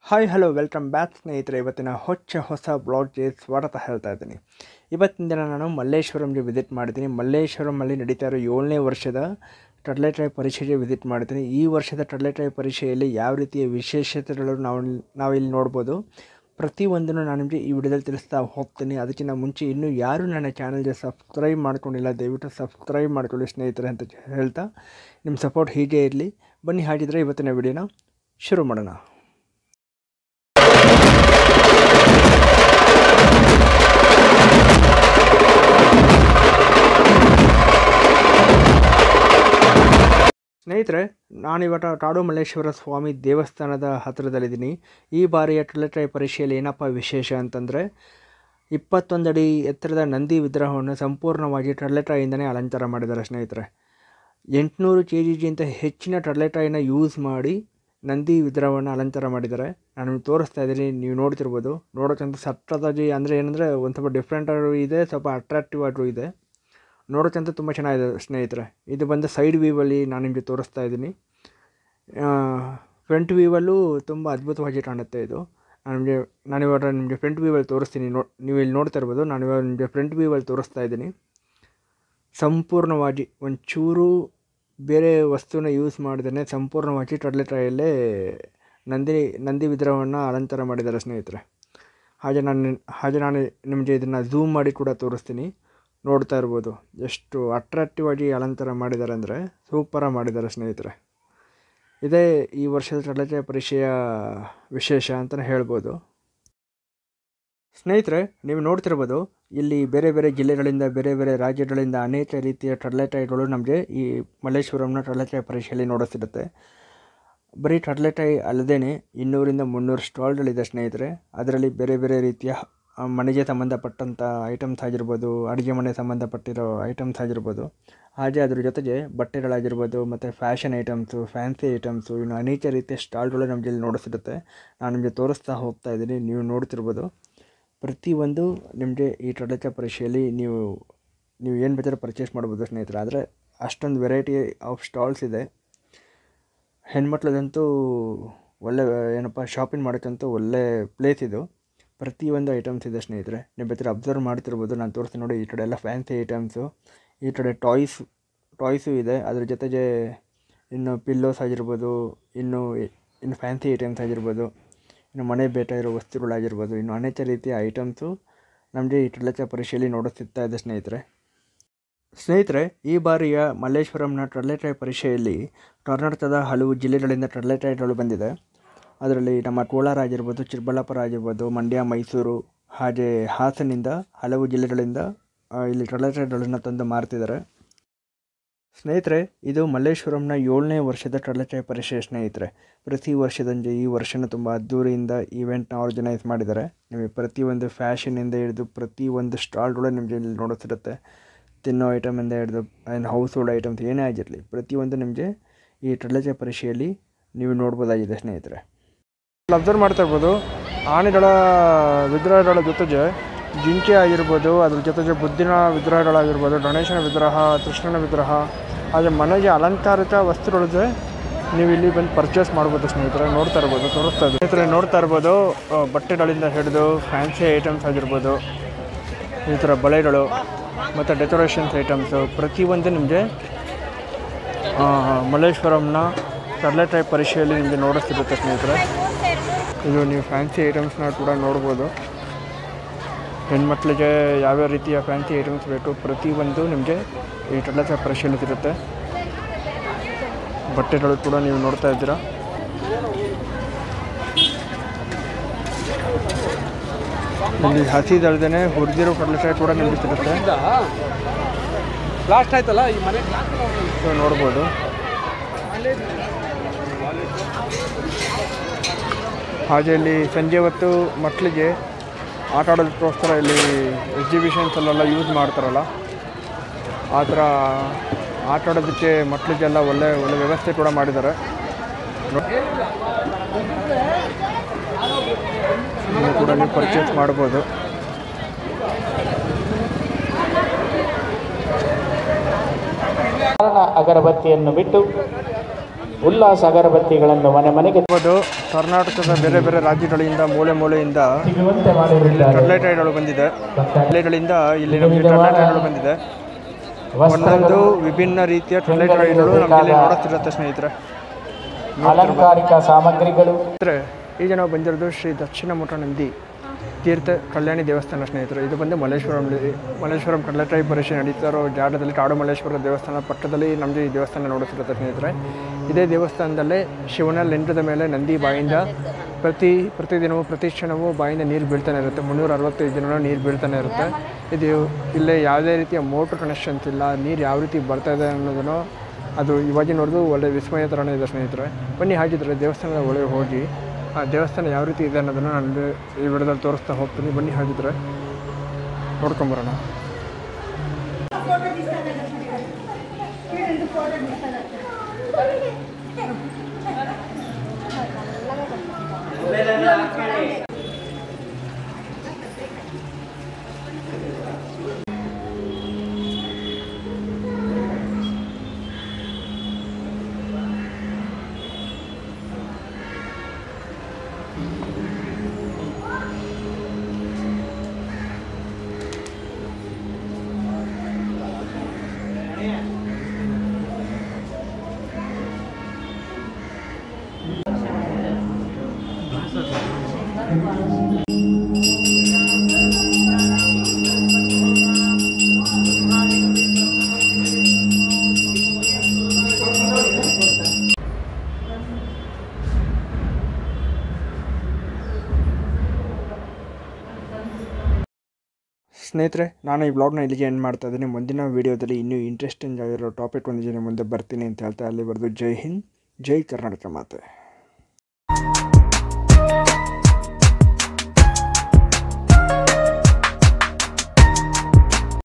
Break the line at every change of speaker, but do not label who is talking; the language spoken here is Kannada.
ಹಾಯ್ ಹಲೋ ವೆಲ್ಕಮ್ ಬ್ಯಾಕ್ ಸ್ನೇಹಿತರೆ ಇವತ್ತಿನ ಹೊಚ್ಚ ಹೊಸ ಬ್ಲಾಗ್ಗೆ ಸ್ವಾಗತ ಹೇಳ್ತಾ ಇದ್ದೀನಿ ಇವತ್ತಿನ ದಿನ ನಾನು ಮಲ್ಲೇಶ್ವರಂಗೆ ವಿಸಿಟ್ ಮಾಡಿದ್ದೀನಿ ಮಲ್ಲೇಶ್ವರಮಲ್ಲಿ ನಡೀತಾ ಇರೋ ಏಳನೇ ವರ್ಷದ ಟರ್ಲೆಟ್ರಾಯ್ ಪರೀಕ್ಷೆಗೆ ವಿಸಿಟ್ ಮಾಡಿದ್ದೀನಿ ಈ ವರ್ಷದ ಟರ್ಲೆಟ್ರಾಯ್ ಪರೀಕ್ಷೆಯಲ್ಲಿ ಯಾವ ರೀತಿಯ ವಿಶೇಷತೆಗಳು ನಾವು ನಾವಿಲ್ಲಿ ನೋಡ್ಬೋದು ಪ್ರತಿಯೊಂದನ್ನು ನಾನು ನಿಮಗೆ ಈ ವಿಡಿಯೋದಲ್ಲಿ ತಿಳಿಸ್ತಾ ಹೋಗ್ತೀನಿ ಅದಕ್ಕಿಂತ ಮುಂಚೆ ಇನ್ನೂ ಯಾರು ನನ್ನ ಚಾನಲ್ಗೆ ಸಬ್ಸ್ಕ್ರೈಬ್ ಮಾಡ್ಕೊಂಡಿಲ್ಲ ದಯವಿಟ್ಟು ಸಬ್ಸ್ಕ್ರೈಬ್ ಮಾಡ್ಕೊಳ್ಳಿ ಸ್ನೇಹಿತರೆ ಅಂತ ಹೇಳ್ತಾ ನಿಮ್ಮ ಸಪೋರ್ಟ್ ಹೀಗೆ ಇರಲಿ ಬನ್ನಿ ಹಾಗಿದ್ರೆ ಇವತ್ತಿನ ವಿಡಿಯೋನ ಶುರು ಮಾಡೋಣ ಸ್ನೇಹಿತರೆ ನಾನಿವತ್ತು ಟಾಡು ಮಲ್ಲೇಶ್ವರ ಸ್ವಾಮಿ ದೇವಸ್ಥಾನದ ಹತ್ತಿರದಲ್ಲಿದ್ದೀನಿ ಈ ಬಾರಿಯ ಟೊಲೆಟ್ರೈ ಪರೀಕ್ಷೆಯಲ್ಲಿ ಏನಪ್ಪ ವಿಶೇಷ ಅಂತಂದರೆ ಇಪ್ಪತ್ತೊಂದಡಿ ಎತ್ತರದ ನಂದಿ ವಿಗ್ರಹವನ್ನು ಸಂಪೂರ್ಣವಾಗಿ ಟರ್ಲೆಟ್ರಾಯಿಂದನೇ ಅಲಂಕಾರ ಮಾಡಿದ್ದಾರೆ ಸ್ನೇಹಿತರೆ ಎಂಟುನೂರು ಕೆ ಜಿಗಿಂತ ಹೆಚ್ಚಿನ ಟರ್ಲೆಟ್ರಾಯಿನ ಯೂಸ್ ಮಾಡಿ ನಂದಿ ವಿಗ್ರಹವನ್ನು ಅಲಂಕಾರ ಮಾಡಿದ್ದಾರೆ ನಾನು ನಿಮ್ಗೆ ತೋರಿಸ್ತಾ ಇದ್ದೀನಿ ನೀವು ನೋಡ್ತಿರ್ಬೋದು ನೋಡೋಕ್ಕಂತ ಸಟ್ಟದಾಗಿ ಅಂದರೆ ಏನಂದರೆ ಒಂದು ಸ್ವಲ್ಪ ಡಿಫ್ರೆಂಟ್ ಆಗೂ ಇದೆ ಸ್ವಲ್ಪ ಅಟ್ರಾಕ್ಟಿವ್ ಆಗೂ ಇದೆ ನೋಡೋಕ್ಕಂತ ತುಂಬ ಚೆನ್ನಾಗಿದೆ ಸ್ನೇಹಿತರೆ ಇದು ಬಂದು ಸೈಡ್ ವ್ಯೂವಲ್ಲಿ ನಾನು ನಿಮಗೆ ತೋರಿಸ್ತಾ ಇದ್ದೀನಿ ಫ್ರಂಟ್ ವ್ಯೂವಲ್ಲೂ ತುಂಬ ಅದ್ಭುತವಾಗಿ ಕಾಣುತ್ತೆ ಇದು ನಾನು ನಿಮಗೆ ನಾನು ಇವಾಗ ನಿಮಗೆ ಫ್ರಂಟ್ ವ್ಯೂವಲ್ಲಿ ತೋರಿಸ್ತೀನಿ ನೋ ನೀವು ಇಲ್ಲಿ ನೋಡ್ತಾ ಇರ್ಬೋದು ನಾನು ಇವಾಗ ನಿಮಗೆ ಫ್ರಂಟ್ ವ್ಯೂವಲ್ಲಿ ತೋರಿಸ್ತಾ ಇದ್ದೀನಿ ಸಂಪೂರ್ಣವಾಗಿ ಒಂಚೂರು ಬೇರೆ ವಸ್ತುನ ಯೂಸ್ ಮಾಡಿದ್ರೆ ಸಂಪೂರ್ಣವಾಗಿ ಟೊಡ್ಲೆಟ್ರಾಯಲ್ಲೇ ನಂದಿ ನಂದಿ ವಿಗ್ರಹವನ್ನು ಅಲಂಕಾರ ಮಾಡಿದ್ದಾರೆ ಸ್ನೇಹಿತರೆ ಹಾಗೆ ನಾನು ಹಾಗೆ ನಾನು ನಿಮಗೆ ಇದನ್ನು ಝೂಮ್ ಮಾಡಿ ಕೂಡ ತೋರಿಸ್ತೀನಿ ನೋಡ್ತಾ ಇರ್ಬೋದು ಎಷ್ಟು ಅಟ್ರಾಕ್ಟಿವ್ ಆಗಿ ಅಲಂಕಾರ ಮಾಡಿದ್ದಾರೆ ಅಂದರೆ ಸೂಪರಾಗಿ ಮಾಡಿದ್ದಾರೆ ಸ್ನೇಹಿತರೆ ಇದೇ ಈ ವರ್ಷದ ಟೊಲೆಟ್ರಾಯ್ ಪರೀಕ್ಷೆಯ ವಿಶೇಷ ಅಂತಲೇ ಹೇಳ್ಬೋದು ಸ್ನೇಹಿತರೆ ನೀವು ನೋಡ್ತಿರ್ಬೋದು ಇಲ್ಲಿ ಬೇರೆ ಬೇರೆ ಜಿಲ್ಲೆಗಳಿಂದ ಬೇರೆ ಬೇರೆ ರಾಜ್ಯಗಳಿಂದ ಅನೇಕ ರೀತಿಯ ಟರ್ಲೆಟೈಗಳು ನಮಗೆ ಈ ಮಲ್ಲೇಶ್ವರಂನ ಟರ್ಲೆಟೈ ಪರೀಕ್ಷೆಯಲ್ಲಿ ನೋಡಿಸಿರುತ್ತೆ ಬರೀ ಟರ್ಲೆಟೈ ಅಲ್ಲದೇ ಇನ್ನೂರಿಂದ ಮುನ್ನೂರು ಸ್ಟಾಲ್ಗಳಿದೆ ಸ್ನೇಹಿತರೆ ಅದರಲ್ಲಿ ಬೇರೆ ಬೇರೆ ರೀತಿಯ ಮನೆಗೆ ಸಂಬಂಧಪಟ್ಟಂಥ ಐಟಮ್ಸ್ ಆಗಿರ್ಬೋದು ಅಡುಗೆ ಮನೆ ಸಂಬಂಧಪಟ್ಟಿರೋ ಐಟಮ್ಸ್ ಆಗಿರ್ಬೋದು ಹಾಗೆ ಅದ್ರ ಜೊತೆಗೆ ಬಟ್ಟೆಗಳಾಗಿರ್ಬೋದು ಮತ್ತು ಫ್ಯಾಷನ್ ಐಟಮ್ಸು ಫ್ಯಾನ್ಸಿ ಐಟಮ್ಸು ಇನ್ನು ಅನೇಕ ರೀತಿಯ ಸ್ಟಾಲ್ಗಳು ನಮಗೆ ಇಲ್ಲಿ ನೋಡಿಸಿರುತ್ತೆ ನಾನು ನಿಮಗೆ ತೋರಿಸ್ತಾ ಹೋಗ್ತಾ ಇದ್ದೀನಿ ನೀವು ನೋಡ್ತಿರ್ಬೋದು ಪ್ರತಿಯೊಂದು ನಿಮಗೆ ಈ ಟೊಲೆಟ ಪರೀಕ್ಷೆಯಲ್ಲಿ ನೀವು ನೀವು ಏನು ಬೇಕಾದ್ರೂ ಪರ್ಚೇಸ್ ಮಾಡ್ಬೋದು ಸ್ನೇಹಿತರೆ ಆದರೆ ಅಷ್ಟೊಂದು ವೆರೈಟಿ ಆಫ್ ಸ್ಟಾಲ್ಸ್ ಇದೆ ಹೆಣ್ಮಕ್ಳದಂತೂ ಒಳ್ಳೆ ಏನಪ್ಪ ಶಾಪಿಂಗ್ ಮಾಡೋಕ್ಕಂತೂ ಒಳ್ಳೆ ಪ್ಲೇಸ್ ಇದು ಪ್ರತಿಯೊಂದು ಐಟಮ್ಸ್ ಇದೆ ಸ್ನೇಹಿತರೆ ನೀವು ಬೇಕಾದ್ರೆ ಅಬ್ಸರ್ವ್ ಮಾಡ್ತಿರ್ಬೋದು ನಾನು ತೋರಿಸ್ತೀನಿ ನೋಡಿ ಈ ಕಡೆ ಎಲ್ಲ ಫ್ಯಾನ್ಸಿ ಐಟಮ್ಸು ಈ ಕಡೆ ಟಾಯ್ಸ್ ಟಾಯ್ಸು ಇದೆ ಅದ್ರ ಜೊತೆಗೆ ಇನ್ನು ಪಿಲ್ಲೋಸ್ ಆಗಿರ್ಬೋದು ಇನ್ನು ಇನ್ನು ಫ್ಯಾನ್ಸಿ ಐಟಮ್ಸ್ ಆಗಿರ್ಬೋದು ಇನ್ನು ಮನೆ ಬೇಕಾಗಿರೋ ವಸ್ತುಗಳಾಗಿರ್ಬೋದು ಇನ್ನು ಅನೇಕ ರೀತಿಯ ಐಟಮ್ಸು ನಮಗೆ ಈ ಟೊಲೆಚ ಪರೀಕ್ಷೆಯಲ್ಲಿ ನೋಡುತ್ತಿರ್ತಾ ಇದೆ ಸ್ನೇಹಿತರೆ ಸ್ನೇಹಿತರೆ ಈ ಬಾರಿಯ ಮಲ್ಲೇಶ್ವರಂನ ಟೊಲೆಟ್ರಾಯ್ ಪರೀಕ್ಷೆಯಲ್ಲಿ ಕರ್ನಾಟಕದ ಹಲವು ಜಿಲ್ಲೆಗಳಿಂದ ಟೊಲೆಟ್ರಾಯ್ಗಳು ಬಂದಿದೆ ಅದರಲ್ಲಿ ನಮ್ಮ ಕೋಲಾರ ಆಗಿರ್ಬೋದು ಚಿಕ್ಕಬಳ್ಳಾಪುರ ಆಗಿರ್ಬೋದು ಮಂಡ್ಯ ಮೈಸೂರು ಹಾಗೆ ಹಾಸನಿಂದ ಹಲವು ಜಿಲ್ಲೆಗಳಿಂದ ಇಲ್ಲಿ ಟೊಲೆಟ್ರಾಯ್ಗಳನ್ನು ತಂದು ಮಾರ್ತಿದ್ದಾರೆ ಸ್ನೇಹಿತರೆ ಇದು ಮಲ್ಲೇಶ್ವರಂನ ಏಳನೇ ವರ್ಷದ ಟೊಲೆಟ್ರಾಯ್ ಪರೀಕ್ಷೆ ಸ್ನೇಹಿತರೆ ಪ್ರತಿ ವರ್ಷದಂತೆ ಈ ವರ್ಷನೂ ತುಂಬ ಅದ್ದೂರಿಯಿಂದ ಈವೆಂಟ್ನ ಆರ್ಗನೈಸ್ ಮಾಡಿದ್ದಾರೆ ನಿಮಗೆ ಪ್ರತಿಯೊಂದು ಫ್ಯಾಷನಿಂದ ಹಿಡಿದು ಪ್ರತಿಯೊಂದು ಸ್ಟಾಲ್ಗಳು ನಿಮಗೆ ಇಲ್ಲಿ ನೋಡಿಸಿರುತ್ತೆ ತಿನ್ನೋ ಐಟಮಿಂದ ಹಿಡಿದು ಏನು ಹೌಸ್ ಹೋಲ್ಡ್ ಐಟಮ್ಸ್ ಏನೇ ಆಗಿರಲಿ ಪ್ರತಿಯೊಂದು ನಿಮಗೆ ಈ ಟೊಲೆಟ್ರಾಯ್ ಪರೀಕ್ಷೆಯಲ್ಲಿ ನೀವು ನೋಡ್ಬೋದಾಗಿದೆ ಸ್ನೇಹಿತರೆ ಅಬ್ಸರ್ವ್ ಮಾಡ್ತಾ ಇರ್ಬೋದು ಆನೆಗಳ ವಿಗ್ರಹಗಳ ಜೊತೆಗೆ ಜಿಂಕೆ ಆಗಿರ್ಬೋದು ಅದ್ರ ಜೊತೆಗೆ ಬುದ್ಧಿನ ವಿಗ್ರಹಗಳಾಗಿರ್ಬೋದು ಗಣೇಶನ ವಿಗ್ರಹ ಕೃಷ್ಣನ ವಿಗ್ರಹ ಹಾಗೆ ಮನೆಗೆ ಅಲಂಕಾರಿಕ ವಸ್ತುಗಳಿಗೆ ನೀವು ಇಲ್ಲಿ ಬಂದು ಪರ್ಚೇಸ್ ಮಾಡ್ಬೋದು ಸ್ನೇಹಿತರೆ ನೋಡ್ತಾ ಇರ್ಬೋದು ತೋರಿಸ್ತಾ ಇದ್ದೀವಿ ಸ್ನೇಹಿತರೆ ನೋಡ್ತಾ ಇರ್ಬೋದು ಬಟ್ಟೆಗಳಿಂದ ಹಿಡಿದು ಫ್ಯಾನ್ಸಿ ಐಟಮ್ಸ್ ಆಗಿರ್ಬೋದು ಈ ಥರ ಬಳೆಗಳು ಮತ್ತು ಡೆಕೋರೇಷನ್ಸ್ ಐಟಮ್ಸು ಪ್ರತಿಯೊಂದು ನಿಮಗೆ ಮಲ್ಲೇಶ್ವರಂನ ಟರ್ಲೆಟ್ರಾಯ್ ಪರೀಕ್ಷೆಯಲ್ಲಿ ನಿಮಗೆ ನೋಡಿಸ್ತಿರುತ್ತೆ ಸ್ನೇಹಿತರೆ ಇದು ನೀವು ಫ್ಯಾನ್ಸಿ ಐಟಮ್ಸ್ನ ಕೂಡ ನೋಡ್ಬೋದು ಹೆಣ್ಮಕ್ಳಿಗೆ ಯಾವ್ಯಾವ ರೀತಿಯ ಫ್ಯಾನ್ಸಿ ಐಟಮ್ಸ್ ಬೇಕು ಪ್ರತಿಯೊಂದು ನಿಮಗೆ ಈ ಟೊಲೆಟ್ರಾಯ್ ಪರೀಕ್ಷೆಯಲ್ಲಿ ಸಿಗುತ್ತೆ ಬಟ್ಟೆಗಳು ಕೂಡ ನೀವು ನೋಡ್ತಾ ಇದ್ದೀರಾ ಇಲ್ಲಿ ಹಸಿದಲ್ದೇ ಹುರಿದಿರೋ ಟೊಲೆಟ್ರಾಯ್ ಕೂಡ ನಿಮಗೆ ಸಿಗುತ್ತೆ
ಲಾಸ್ಟ್ ಆಯ್ತಲ್ಲ ಈ ಮನೆ
ಸೊ ನೋಡ್ಬೋದು ಹಾಗೆ ಇಲ್ಲಿ ಸಂಜೆ ಹೊತ್ತು ಮಕ್ಕಳಿಗೆ ಆಟ ಆಡೋದಕ್ಕೋಸ್ಕರ ಇಲ್ಲಿ ಎಕ್ಸಿಬಿಷನ್ಸಲ್ಲೆಲ್ಲ ಯೂಸ್ ಮಾಡ್ತಾರಲ್ಲ ಆ ಥರ ಆಟ ಆಡೋದಕ್ಕೆ ಮಕ್ಕಳಿಗೆಲ್ಲ ಒಳ್ಳೆ ಒಳ್ಳೆ ವ್ಯವಸ್ಥೆ ಕೂಡ ಮಾಡಿದ್ದಾರೆ ಇದನ್ನು ಕೂಡ ನೀವು ಪರ್ಚೇಸ್ ಮಾಡ್ಬೋದು
ಕಾರಣ ಅಗರಬತ್ತಿಯನ್ನು ಬಿಟ್ಟು
ಉಲ್ಲಾಸ ಅಗರಬತ್ತಿಗಳನ್ನು ಮನೆ ಮನೆಗೆ
ಇರ್ಬೋದು ಕರ್ನಾಟಕದ ಬೇರೆ ಬೇರೆ ರಾಜ್ಯಗಳಿಂದ ಮೂಲೆ ಮೂಲೆಯಿಂದ
ಸಿಗುವಂತೆ ಮಾಡಿರುತ್ತಾರೆ
ಕಡ್ಲೆ ಟ್ರೈನ್ಗಳು ಬಂದಿದೆ ಕಡ್ಲೆಗಳಿಂದ ಇಲ್ಲಿ ನಮಗೆ ಕಡ್ಲೆ ಟ್ರೈನ್ಗಳು ಬಂದಿದೆ ಒಂದೊಂದು ವಿಭಿನ್ನ ರೀತಿಯ ಕಡ್ಲೆ ಟ್ರೈನ್ಗಳು ನಮಗೆ ಇಲ್ಲಿ ನೋಡುತ್ತಿರುತ್ತೆ ಸ್ನೇಹಿತರೆ
ಅಲಂಕಾರಿಕ ಸಾಮಗ್ರಿಗಳು
ಸ್ನೇಹಿತರೆ ಈಗ ನಾವು ಬಂದಿರೋದು ಶ್ರೀ ದಕ್ಷಿಣ ಮಠ ನಂದಿ ತೀರ್ಥ ಕಲ್ಯಾಣಿ ದೇವಸ್ಥಾನ ಸ್ನೇಹಿತರೆ ಇದು ಬಂದು ಮಲ್ಲೇಶ್ವರಂ ಮಲ್ಲೇಶ್ವರಂ ಕಡಲೆಟ್ರಾಯಿ ಪರೀಕ್ಷೆ ನಡೀತಾ ಇರೋ ಜಾಗದಲ್ಲಿ ಕಾಡು ಮಲ್ಲೇಶ್ವರ ದೇವಸ್ಥಾನ ಪಕ್ಕದಲ್ಲಿ ನಮ್ಮದು ಈ ದೇವಸ್ಥಾನ ನೋಡುತ್ತಿರುತ್ತೆ ಸ್ನೇಹಿತರೆ ಇದೇ ದೇವಸ್ಥಾನದಲ್ಲೇ ಶಿವನ ಲಿಂಗದ ಮೇಲೆ ನಂದಿ ಬಾಯಿಂದ ಪ್ರತಿ ಪ್ರತಿದಿನವೂ ಪ್ರತಿ ಕ್ಷಣವೂ ಬಾಯಿಂದ ನೀರು ಬೀಳ್ತಾನೆ ಇರುತ್ತೆ ಮುನ್ನೂರ ಅರವತ್ತೈದು ದಿನ ನೀರು ಬೀಳ್ತಾನೆ ಇರುತ್ತೆ ಇದು ಇಲ್ಲೇ ಯಾವುದೇ ರೀತಿಯ ಮೋಟ್ರ್ ಕನೆಕ್ಷನ್ಸ್ ಇಲ್ಲ ನೀರು ಯಾವ ರೀತಿ ಬರ್ತಾ ಇದೆ ಅನ್ನೋದನ್ನು ಅದು ಇವಾಗಿನ ನೋಡಿದು ಒಳ್ಳೆ ವಿಸ್ಮಯ ಥರನೇ ಇದೆ ಸ್ನೇಹಿತರೆ ಬನ್ನಿ ಹಾಗಿದ್ರೆ ದೇವಸ್ಥಾನದ ಒಳಗೆ ಹೋಗಿ ಆ ದೇವಸ್ಥಾನ ಯಾವ ರೀತಿ ಇದೆ ಅನ್ನೋದನ್ನು ನಾನು ಈ ವಿಡಿಯೋದಲ್ಲಿ ತೋರಿಸ್ತಾ ಹೋಗ್ತೀನಿ ಬನ್ನಿ ಹಾಗಿದ್ರೆ ನೋಡ್ಕೊಂಬರೋಣ ಸ್ನೇಹಿತರೆ ನಾನು ಈ ಬ್ಲಾಗ್ನ ಇಲ್ಲಿಗೆ ಎಂಡ್ ಮಾಡ್ತಾ ಇದ್ದೀನಿ ಮುಂದಿನ ವೀಡಿಯೋದಲ್ಲಿ ಇನ್ನೂ ಇಂಟ್ರೆಸ್ಟಿಂಗ್ ಆಗಿರೋ ಟಾಪಿಕ್ ಒಂದಿಗೆ ಮುಂದೆ ಬರ್ತೀನಿ ಅಂತ ಹೇಳ್ತಾ ಅಲ್ಲಿ ಬರೆದು ಜೈ ಹಿಂದ್ ಜೈ ಕರ್ನಾಟಕ ಮಾತೆ